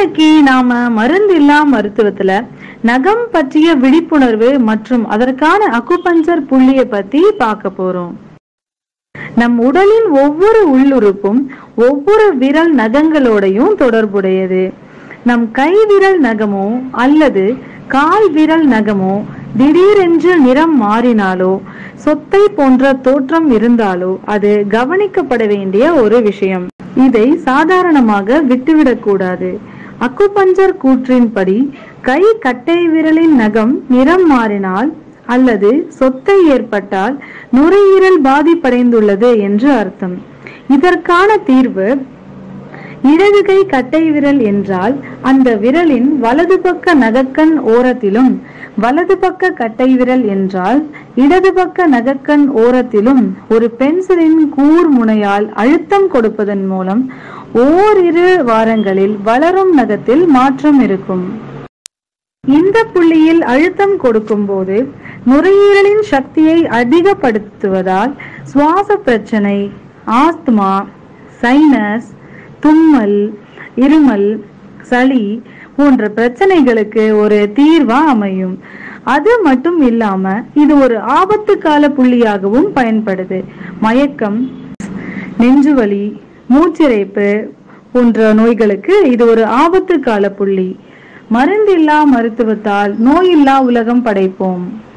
இன்னைக்கு நாம மருந்தில்லா மருத்துவத்துல நகம் பற்றிய விழிப்புணர்வு மற்றும் அதற்கான அக்குபஞ்சர் புள்ளியை பத்தி பார்க்க போறோம் நம் உடலின் ஒவ்வொரு உள்ளுறுப்பும் ஒவ்வொரு விரல் நகங்களோடையும் தொடர்புடையது நம் கை விரல் நகமோ அல்லது கால் விரல் நகமோ திடீரென்று நிறம் மாறினாலோ சொத்தை போன்ற தோற்றம் இருந்தாலோ அது கவனிக்கப்பட வேண்டிய ஒரு விஷயம் இதை சாதாரணமாக விட்டுவிடக்கூடாது அக்குபஞ்சர் கூற்றின்படி கை கட்டை விரலின் நகம் நிறம் மாறினால் அல்லது சொத்தை ஏற்பட்டால் நுரையீரல் பாதிப்படைந்துள்ளது என்று அர்த்தம் இதற்கான தீர்வு இடது கை கட்டை விரல் என்றால் அந்த விரலின் வலது பக்க நகக்கண் ஓரத்திலும் வலது பக்க கட்டை விரல் என்றால் இடது பக்க நகக்கண் ஓரத்திலும் ஒரு பென்சிலின் கூர் முனையால் அழுத்தம் கொடுப்பதன் மூலம் ஓரிரு வாரங்களில் வளரும் நகத்தில் மாற்றம் இருக்கும் இந்த புள்ளியில் அழுத்தம் கொடுக்கும்போது நுரையீரலின் சக்தியை அதிகப்படுத்துவதால் சுவாச பிரச்சனை ஆஸ்துமா சைனஸ் தும்மல் இருமல் சளி போன்ற பிரச்சனைகளுக்கு ஒரு தீர்வா அமையும் அது மட்டும் இல்லாம இது ஒரு ஆபத்து கால புள்ளியாகவும் பயன்படுது மயக்கம் நெஞ்சுவலி மூச்சிறைப்பு போன்ற நோய்களுக்கு இது ஒரு ஆபத்து கால புள்ளி மருந்தில்லா மருத்துவத்தால் நோயில்லா உலகம் படைப்போம்